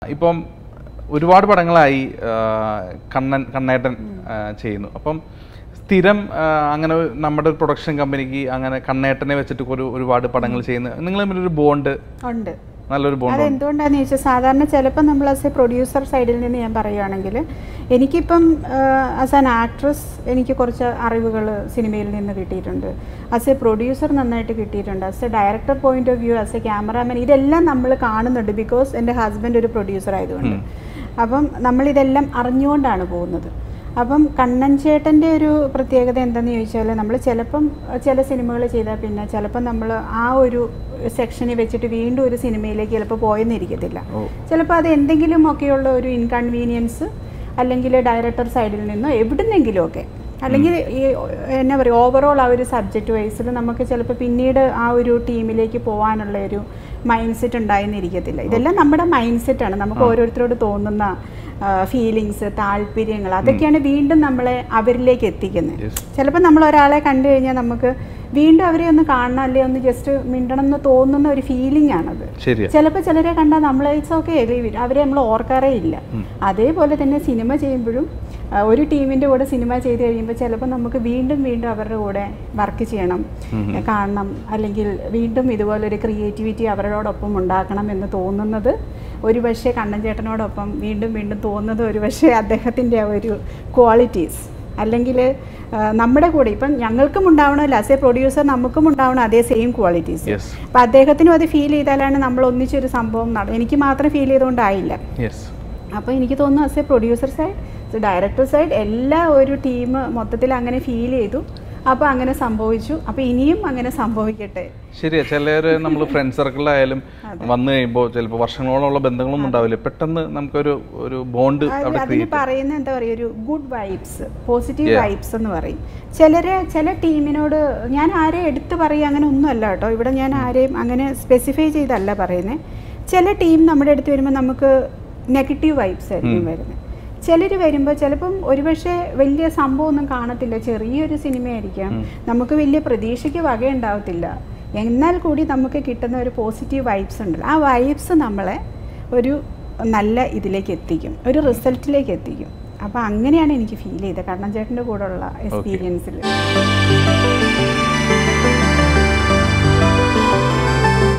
ഇപ്പം ഒരുപാട് പടങ്ങളായി ആ, കണ്ണൻ കണ്ണേട്ടൻ ആ, ചെയ്യുന്നു അപ്പം സ്ഥിരം ആ, അങ്ങനെ നമ്മുടെ ഒരു പ്രൊഡക്ഷൻ കമ്പനിക്ക് അങ്ങനെ കണ്ണേട്ടനെ വെച്ചിട്ട് ഒരു ഒരുപാട് പടങ്ങൾ ചെയ്യുന്ന നിങ്ങൾ തമ്മിലൊരു ബോണ്ട് ഉണ്ട് നല്ലൊരു ബോണ്ട് അത് എന്തുകൊണ്ടാന്ന് ചോദിച്ചാൽ സാധാരണ ചിലപ്പോൾ നമ്മൾ ആസ് എ പ്രൊഡ്യൂസർ സൈഡിൽ നിന്ന് ഞാൻ പറയുകയാണെങ്കിൽ എനിക്കിപ്പം ആസ് ആൻ ആക്ട്രസ് എനിക്ക് കുറച്ച് അറിവുകൾ സിനിമയിൽ നിന്ന് കിട്ടിയിട്ടുണ്ട് ആസ് എ പ്രൊഡ്യൂസർ നന്നായിട്ട് കിട്ടിയിട്ടുണ്ട് as a director point of view as a cameraman ഇതെല്ലാം നമ്മൾ കാണുന്നുണ്ട് ബിക്കോസ് എൻ്റെ ഹസ്ബൻഡ് ഒരു പ്രൊഡ്യൂസർ ആയതുകൊണ്ട് അപ്പം നമ്മളിതെല്ലാം അറിഞ്ഞുകൊണ്ടാണ് പോകുന്നത് അപ്പം കണ്ണൻ ചേട്ടൻ്റെ ഒരു പ്രത്യേകത എന്താണെന്ന് ചോദിച്ചാൽ നമ്മൾ ചിലപ്പം ചില സിനിമകൾ ചെയ്താൽ പിന്നെ ചിലപ്പം നമ്മൾ ആ ഒരു സെക്ഷനിൽ വെച്ചിട്ട് വീണ്ടും ഒരു സിനിമയിലേക്ക് ചിലപ്പോൾ പോയെന്നിരിക്കത്തില്ല ഓ. ചിലപ്പോൾ അത് എന്തെങ്കിലും ഒക്കെയുള്ള ഒരു ഇൻകൺവീനിയൻസ് അല്ലെങ്കിൽ ഡയറക്ടർ സൈഡിൽ നിന്നോ എവിടുന്നെങ്കിലുമൊക്കെ അല്ലെങ്കിൽ ഈ എന്നാ പറയുക ഓവറോൾ ആ ഒരു സബ്ജക്റ്റ് വൈസിൽ നമുക്ക് ചിലപ്പോൾ പിന്നീട് ആ ഒരു ടീമിലേക്ക് പോകാനുള്ള ഒരു മൈൻഡ് സെറ്റ് ഉണ്ടായെന്നിരിക്കത്തില്ല ഇതെല്ലാം നമ്മുടെ മൈൻഡ് സെറ്റാണ് നമുക്ക് ഓരോരുത്തരോട് തോന്നുന്ന ഫീലിങ്സ് താല്പര്യങ്ങൾ അതൊക്കെയാണ് വീണ്ടും നമ്മളെ അവരിലേക്ക് എത്തിക്കുന്നത് Yes. ചിലപ്പോൾ നമ്മൾ ഒരാളെ കണ്ടു കഴിഞ്ഞാൽ നമുക്ക് വീണ്ടും അവരെ ഒന്ന് കാണണം അല്ലെ ഒന്ന് ജസ്റ്റ് മിണ്ടണം എന്ന് തോന്നുന്ന ഒരു ഫീലിംഗ് ആണത് ശരിയാ ചിലപ്പോൾ ചിലരെ കണ്ടാൽ നമ്മൾ ഇറ്റ്സ് ഓക്കെ അവരെ നമ്മൾ ഓർക്കാറേ ഇല്ല അതേപോലെ തന്നെ സിനിമ ചെയ്യുമ്പോഴും ആ, ഒരു ടീമിൻ്റെ കൂടെ സിനിമ ചെയ്ത് കഴിയുമ്പോൾ ചിലപ്പോൾ നമുക്ക് വീണ്ടും വീണ്ടും അവരുടെ കൂടെ വർക്ക് ചെയ്യണം കാണണം അല്ലെങ്കിൽ വീണ്ടും ഇതുപോലൊരു ക്രിയേറ്റിവിറ്റി അവരോടൊപ്പം ഉണ്ടാക്കണം എന്ന് തോന്നുന്നത് ഒരു പക്ഷേ കണ്ണൻ ചേട്ടനോടൊപ്പം വീണ്ടും വീണ്ടും തോന്നുന്നത് ഒരു പക്ഷേ അദ്ദേഹത്തിൻ്റെ ആ ഒരു ക്വാളിറ്റീസ് അല്ലെങ്കിൽ നമ്മുടെ കൂടെ ഇപ്പം ഞങ്ങൾക്കും ഉണ്ടാവണമല്ലോ ആസ് എ പ്രൊഡ്യൂസർ നമുക്കും ഉണ്ടാവണം അതേ സെയിം ക്വാളിറ്റീസ് യെസ് അപ്പം അദ്ദേഹത്തിനും അത് ഫീൽ ചെയ്താലാണ് നമ്മൾ ഒന്നിച്ചൊരു സംഭവം നട എനിക്ക് മാത്രം ഫീൽ ചെയ്തുകൊണ്ടായില്ല യെസ് അപ്പോൾ എനിക്ക് തോന്നുന്നു as a producer side director side എല്ലാ ഒരു ടീം മൊത്തത്തിൽ അങ്ങനെ ഫീൽ ചെയ്തു അപ്പോൾ അങ്ങനെ സംഭവിച്ചു അപ്പോൾ ഇനിയും അങ്ങനെ സംഭവിക്കട്ടെ ശരിയാ ചിലര് നമ്മൾ ഫ്രണ്ട് സർക്കിളിലായാലും വന്നു കഴിയുമ്പോൾ ചിലപ്പോൾ വർഷങ്ങളോളമുള്ള ബന്ധങ്ങളൊന്നും ഉണ്ടാവില്ല പെട്ടെന്ന് നമുക്കൊരു ഒരു ബോണ്ട് അത് അവിടെ അതിന് ക്രിയേറ്റ് പറയുന്ന എന്താ പറയുക ഒരു ഗുഡ് വൈബ്സ് പോസിറ്റീവ് വൈബ്സ് എന്ന് പറയും ചിലരെ ചില ടീമിനോട് ഞാൻ ആരെയും എടുത്ത് പറയുക അങ്ങനെ ഒന്നുമല്ല കേട്ടോ ഇവിടെ ഞാൻ ആരെയും അങ്ങനെ സ്പെസിഫൈ ചെയ്തല്ല പറയുന്നത് ചില ടീം നമ്മുടെ അടുത്ത് വരുമ്പോൾ നമുക്ക് നെഗറ്റീവ് വൈബ്സ് ആയിരിക്കും വരുന്നത് ചിലർ വരുമ്പോൾ ചിലപ്പം ഒരുപക്ഷെ വലിയ സംഭവമൊന്നും കാണത്തില്ല ചെറിയൊരു സിനിമയായിരിക്കാം നമുക്ക് വലിയ പ്രതീക്ഷയ്ക്ക് വകയുണ്ടാവത്തില്ല എന്നാൽ കൂടി നമുക്ക് കിട്ടുന്ന ഒരു പോസിറ്റീവ് വൈബ്സ് ഉണ്ടല്ലോ ആ വൈബ്സ് നമ്മളെ ഒരു നല്ല ഇതിലേക്ക് എത്തിക്കും ഒരു റിസൾട്ടിലേക്ക് എത്തിക്കും അപ്പോൾ അങ്ങനെയാണ് എനിക്ക് ഫീൽ ചെയ്തത് കണ്ണൻ ചേട്ടൻ്റെ കൂടെയുള്ള എക്സ്പീരിയൻസിൽ